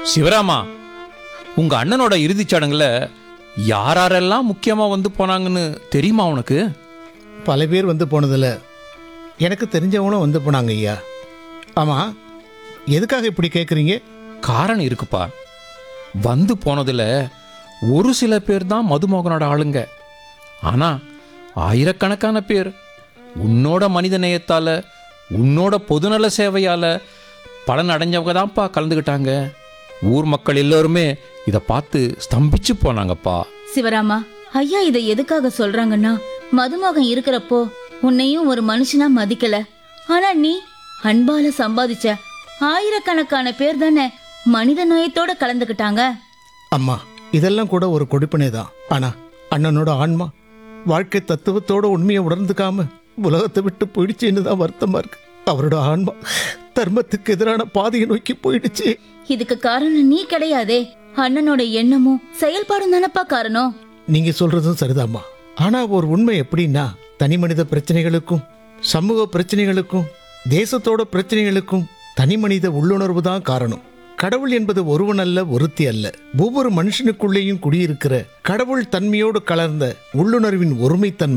சிவராமா உங்க அண்ணனோட இறுதிச் சடங்குல யாரெல்லாம் முக்கியமா வந்து போனாங்கன்னு தெரியுமா உனக்கு பல பேர் வந்து போனதில் எனக்கு தெரிஞ்சவங்களும் வந்து போனாங்க ஐயா ஆமாம் எதுக்காக இப்படி கேட்குறீங்க காரணம் இருக்குப்பா வந்து போனதுல ஒரு சில பேர் தான் மதுமோகனோட ஆளுங்க ஆனா ஆயிரக்கணக்கான பேர் உன்னோட மனித நேயத்தால உன்னோட பொதுநல சேவையால பலன் அடைஞ்சவங்க தான்ப்பா கலந்துக்கிட்டாங்க ஊர் மக்கள் எல்லோருமே இதை பார்த்து ஸ்தம்பிச்சு போனாங்கப்பா சிவராமா ஐயா இதை எதுக்காக சொல்றாங்கன்னா மதுமகன் இருக்கிறப்போ உன்னையும் ஒரு மனுஷனா மதிக்கல ஆனா நீ அன்பால சம்பாதிச்ச ஆயிரக்கணக்கான பேர் தானே மனித நேயத்தோட கலந்துக்கிட்டாங்க அம்மா இதெல்லாம் கூட ஒரு கொடுப்பினை தான் ஆனால் அண்ணனோட ஆன்மா வாழ்க்கை தத்துவத்தோட உண்மையை உணர்ந்துக்காம உலகத்தை விட்டு போயிடுச்சுன்னு தான் வருத்தமா இருக்கு அவரோட ஆன்மா தர்மத்துக்கு எதிரான பாதையை நோக்கி போயிடுச்சு இதுக்கு காரணம் நீ கிடையாதே அண்ணனோட எண்ணமும் செயல்பாடும் தானப்பா காரணம் நீங்க சொல்றதும் சரிதாம்மா ஆனா ஒரு உண்மை எப்படின்னா தனி மனித பிரச்சனைகளுக்கும் சமூக பிரச்சனைகளுக்கும் தேசத்தோட பிரச்சனைகளுக்கும் தனி மனித உள்ளுணர்வு தான் காரணம் கடவுள் என்பது ஒருவன் அல்ல ஒருத்தி அல்ல ஒவ்வொரு மனுஷனுக்குள்ளேயும் குடியிருக்கிற கடவுள் தன்மையோடு கலர்ந்த உள்ளுணர்வின் ஒருமைத்தன்மை